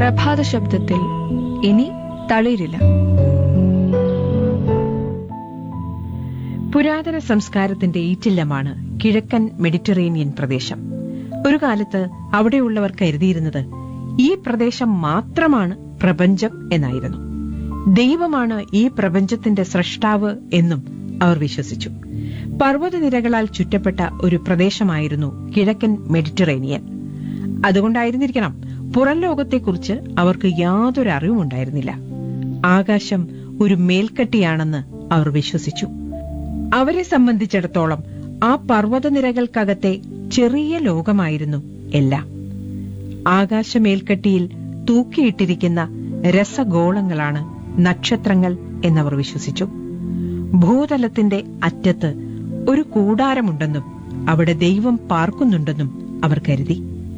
പ്രഭാത ശബ്ദത്തിൽ ഇനി തളിരില്ല പുരാതന സംസ്കാരത്തിന്റെ ഈറ്റില്ലമാണ് കിഴക്കൻ മെഡിറ്ററേനിയൻ പ്രദേശം ഒരു കാലത്ത് അവിടെയുള്ളവർ കരുതിയിരുന്നത് ഈ പ്രദേശം മാത്രമാണ് പ്രപഞ്ചം എന്നായിരുന്നു ദൈവമാണ് ഈ പ്രപഞ്ചത്തിന്റെ സൃഷ്ടാവ് എന്നും അവർ വിശ്വസിച്ചു പർവ്വതനിരകളാൽ ചുറ്റപ്പെട്ട ഒരു പ്രദേശമായിരുന്നു കിഴക്കൻ മെഡിറ്ററേനിയൻ അതുകൊണ്ടായിരുന്നിരിക്കണം പുറം ലോകത്തെക്കുറിച്ച് അവർക്ക് യാതൊരു അറിവുമുണ്ടായിരുന്നില്ല ആകാശം ഒരു മേൽക്കട്ടിയാണെന്ന് അവർ വിശ്വസിച്ചു അവരെ സംബന്ധിച്ചിടത്തോളം ആ പർവ്വതനിരകൾക്കകത്തെ ചെറിയ ലോകമായിരുന്നു എല്ലാം ആകാശമേൽക്കട്ടിയിൽ തൂക്കിയിട്ടിരിക്കുന്ന രസഗോളങ്ങളാണ് നക്ഷത്രങ്ങൾ എന്നവർ വിശ്വസിച്ചു ഭൂതലത്തിന്റെ അറ്റത്ത് ഒരു കൂടാരമുണ്ടെന്നും അവിടെ ദൈവം പാർക്കുന്നുണ്ടെന്നും അവർ കരുതി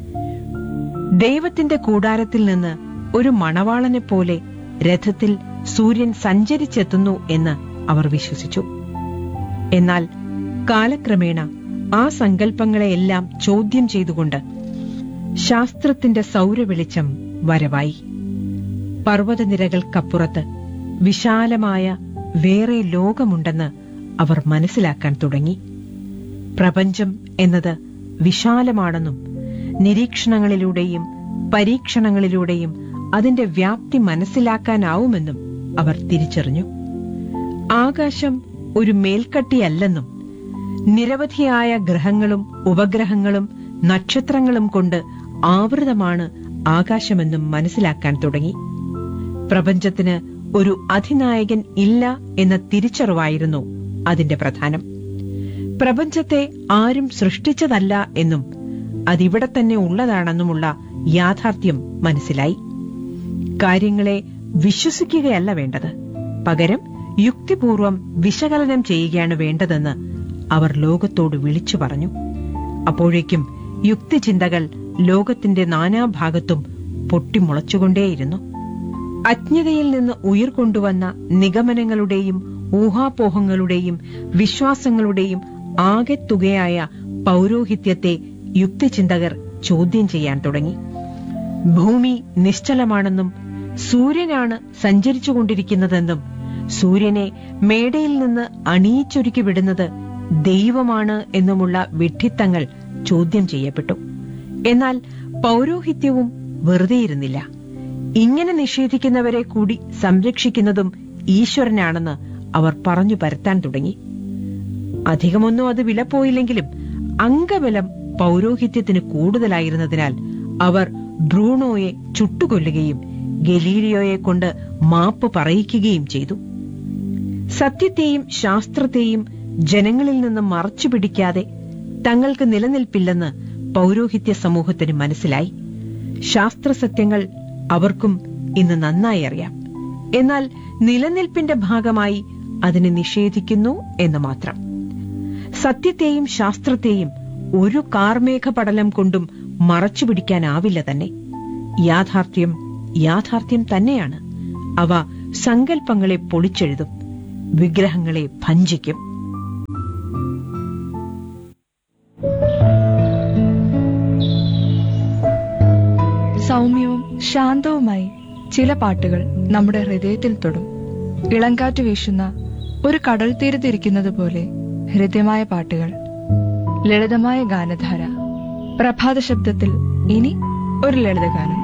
ദൈവത്തിന്റെ കൂടാരത്തിൽ നിന്ന് ഒരു മണവാളനെ പോലെ രഥത്തിൽ സൂര്യൻ സഞ്ചരിച്ചെത്തുന്നു എന്ന് അവർ വിശ്വസിച്ചു എന്നാൽ കാലക്രമേണ ആ സങ്കല്പങ്ങളെയെല്ലാം ചോദ്യം ചെയ്തുകൊണ്ട് ശാസ്ത്രത്തിന്റെ സൗരവെളിച്ചം വരവായി പർവ്വതനിരകൾക്കപ്പുറത്ത് വിശാലമായ വേറെ ലോകമുണ്ടെന്ന് അവർ മനസ്സിലാക്കാൻ തുടങ്ങി പ്രപഞ്ചം എന്നത് വിശാലമാണെന്നും നിരീക്ഷണങ്ങളിലൂടെയും പരീക്ഷണങ്ങളിലൂടെയും അതിന്റെ വ്യാപ്തി മനസ്സിലാക്കാനാവുമെന്നും അവർ തിരിച്ചറിഞ്ഞു ആകാശം ഒരു മേൽക്കട്ടിയല്ലെന്നും നിരവധിയായ ഗ്രഹങ്ങളും ഉപഗ്രഹങ്ങളും നക്ഷത്രങ്ങളും കൊണ്ട് ആവൃതമാണ് ആകാശമെന്നും മനസ്സിലാക്കാൻ തുടങ്ങി പ്രപഞ്ചത്തിന് ഒരു അധിനായകൻ ഇല്ല എന്ന തിരിച്ചറിവായിരുന്നു അതിന്റെ പ്രധാനം പ്രപഞ്ചത്തെ ആരും സൃഷ്ടിച്ചതല്ല എന്നും അതിവിടെ തന്നെ ഉള്ളതാണെന്നുമുള്ള യാഥാർത്ഥ്യം മനസ്സിലായി കാര്യങ്ങളെ വിശ്വസിക്കുകയല്ല വേണ്ടത് പകരം യുക്തിപൂർവം വിശകലനം ചെയ്യുകയാണ് വേണ്ടതെന്ന് അവർ ലോകത്തോട് വിളിച്ചു പറഞ്ഞു അപ്പോഴേക്കും യുക്തിചിന്തകൾ ലോകത്തിന്റെ നാനാഭാഗത്തും പൊട്ടിമുളച്ചുകൊണ്ടേയിരുന്നു അജ്ഞതയിൽ നിന്ന് ഉയർകൊണ്ടുവന്ന നിഗമനങ്ങളുടെയും ഊഹാപോഹങ്ങളുടെയും വിശ്വാസങ്ങളുടെയും ആകെത്തുകയായ പൗരോഹിത്യത്തെ യുക്തിചിന്തകർ ചോദ്യം ചെയ്യാൻ തുടങ്ങി ഭൂമി നിശ്ചലമാണെന്നും സൂര്യനാണ് സഞ്ചരിച്ചുകൊണ്ടിരിക്കുന്നതെന്നും സൂര്യനെ മേടയിൽ നിന്ന് അണിയിച്ചൊരുക്കി വിടുന്നത് ദൈവമാണ് എന്നുമുള്ള വിഡ്ഢിത്തങ്ങൾ ചോദ്യം ചെയ്യപ്പെട്ടു എന്നാൽ പൗരോഹിത്യവും വെറുതെയിരുന്നില്ല ഇങ്ങനെ നിഷേധിക്കുന്നവരെ കൂടി സംരക്ഷിക്കുന്നതും ഈശ്വരനാണെന്ന് അവർ പറഞ്ഞു പരത്താൻ തുടങ്ങി അധികമൊന്നും അത് വിലപ്പോയില്ലെങ്കിലും അംഗബലം പൗരോഹിത്യത്തിന് കൂടുതലായിരുന്നതിനാൽ അവർ ബ്രൂണോയെ ചുട്ടുകൊല്ലുകയും ഗലീലിയോയെ കൊണ്ട് മാപ്പ് പറയിക്കുകയും ചെയ്തു സത്യത്തെയും ശാസ്ത്രത്തെയും ജനങ്ങളിൽ നിന്ന് മറച്ചു പിടിക്കാതെ തങ്ങൾക്ക് നിലനിൽപ്പില്ലെന്ന് പൗരോഹിത്യ സമൂഹത്തിന് മനസ്സിലായി ശാസ്ത്രസത്യങ്ങൾ അവർക്കും ഇന്ന് നന്നായി അറിയാം എന്നാൽ നിലനിൽപ്പിന്റെ ഭാഗമായി അതിനെ നിഷേധിക്കുന്നു എന്ന് മാത്രം സത്യത്തെയും ശാസ്ത്രത്തെയും ഒരു കാർമേഘ പടലം കൊണ്ടും മറച്ചുപിടിക്കാനാവില്ല തന്നെ യാഥാർത്ഥ്യം യാഥാർത്ഥ്യം തന്നെയാണ് അവ സങ്കല്പങ്ങളെ പൊളിച്ചെഴുതും വിഗ്രഹങ്ങളെ ഭഞ്ചിക്കും സൗമ്യവും ശാന്തവുമായി ചില പാട്ടുകൾ നമ്മുടെ ഹൃദയത്തിൽ തൊടും ഇളങ്കാറ്റ് വീശുന്ന ഒരു കടൽ തീരത്തിരിക്കുന്നത് പോലെ ഹൃദ്യമായ പാട്ടുകൾ ലളിതമായ ഗാനധാര പ്രഭാത ശബ്ദത്തിൽ ഇനി ഒരു ലളിതഗാനം